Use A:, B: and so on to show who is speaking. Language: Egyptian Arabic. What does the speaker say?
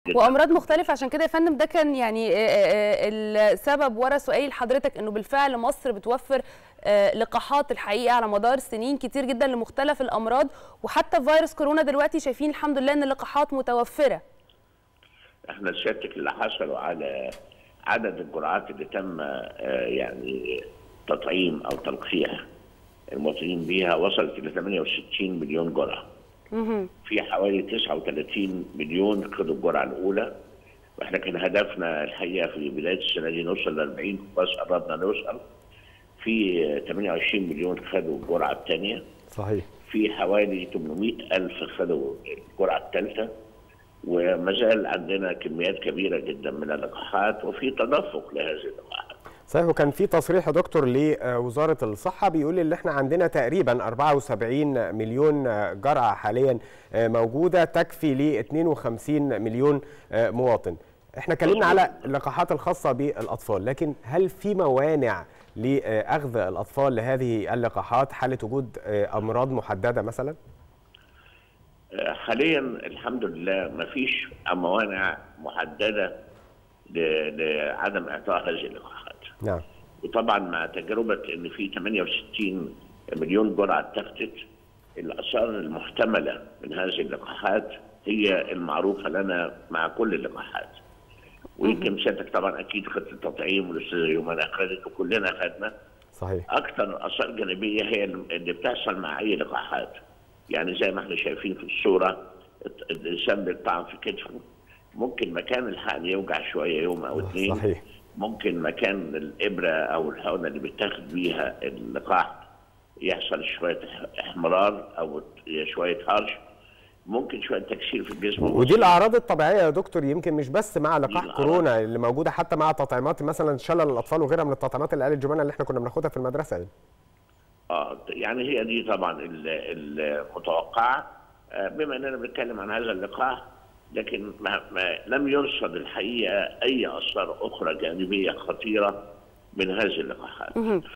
A: وامراض مختلفه عشان كده يا فندم ده كان يعني آه، آه، السبب ورا سؤالي لحضرتك انه بالفعل مصر بتوفر آه، لقاحات الحقيقه على مدار سنين كتير جدا لمختلف الامراض وحتى في فيروس كورونا دلوقتي شايفين الحمد لله ان اللقاحات متوفره
B: احنا سيادتك اللي حصلوا على عدد الجرعات اللي تم آه، يعني تطعيم او تلقيح المواطنين بيها وصلت الى 68 مليون جرعه. في حوالي 39 مليون خدوا الجرعه الاولى واحنا كان هدفنا الحقيقه في بدايه السنه دي نوصل ل 40 بس قربنا نوصل. في 28 مليون خدوا الجرعه الثانيه
C: صحيح
B: في حوالي 800 ألف خدوا الجرعة الثالثة وما زال عندنا كميات كبيرة جدا من اللقاحات وفي تدفق لهذه اللقاحات
C: صحيح وكان في تصريح يا دكتور لوزاره الصحه بيقول ان احنا عندنا تقريبا 74 مليون جرعه حاليا موجوده تكفي ل 52 مليون مواطن. احنا اتكلمنا على اللقاحات الخاصه بالاطفال لكن هل في موانع لاخذ الاطفال لهذه اللقاحات حاله وجود امراض محدده مثلا؟
B: حاليا الحمد لله ما فيش موانع محددة ل- لعدم إعطاء هذه اللقاحات
C: نعم
B: وطبعا مع تجربة إن في 68 مليون جرعة اتخذت الآثار المحتملة من هذه اللقاحات هي المعروفة لنا مع كل اللقاحات ويمكن سيادتك طبعا أكيد خدت التطعيم والأستاذة يومنا أخذت وكلنا أخذنا
C: صحيح
B: اكثر اثار جانبيه هي اللي بتحصل مع اي لقاحات يعني زي ما احنا شايفين في الصوره الانسان بيطعن في كتفه ممكن مكان الحقن يوجع شويه يوم او اثنين
C: صحيح
B: ممكن مكان الابره او الحقنه اللي بيتاخد بيها اللقاح يحصل شويه احمرار او شويه هرش ممكن شويه تكسير في الجسم
C: ودي الاعراض الطبيعيه يا دكتور يمكن مش بس مع لقاح
B: الأعراض.
C: كورونا اللي موجوده حتى مع تطعيمات مثلا شلل الاطفال وغيرها من التطعيمات اللي قال الجمانه اللي احنا كنا بناخدها في المدرسه يعني.
B: اه يعني هي دي طبعا ال- المتوقعه آه، بما اننا بنتكلم عن هذا اللقاح لكن ما ما لم يرصد الحقيقه اي اثار اخرى جانبيه خطيره من هذه اللقاحات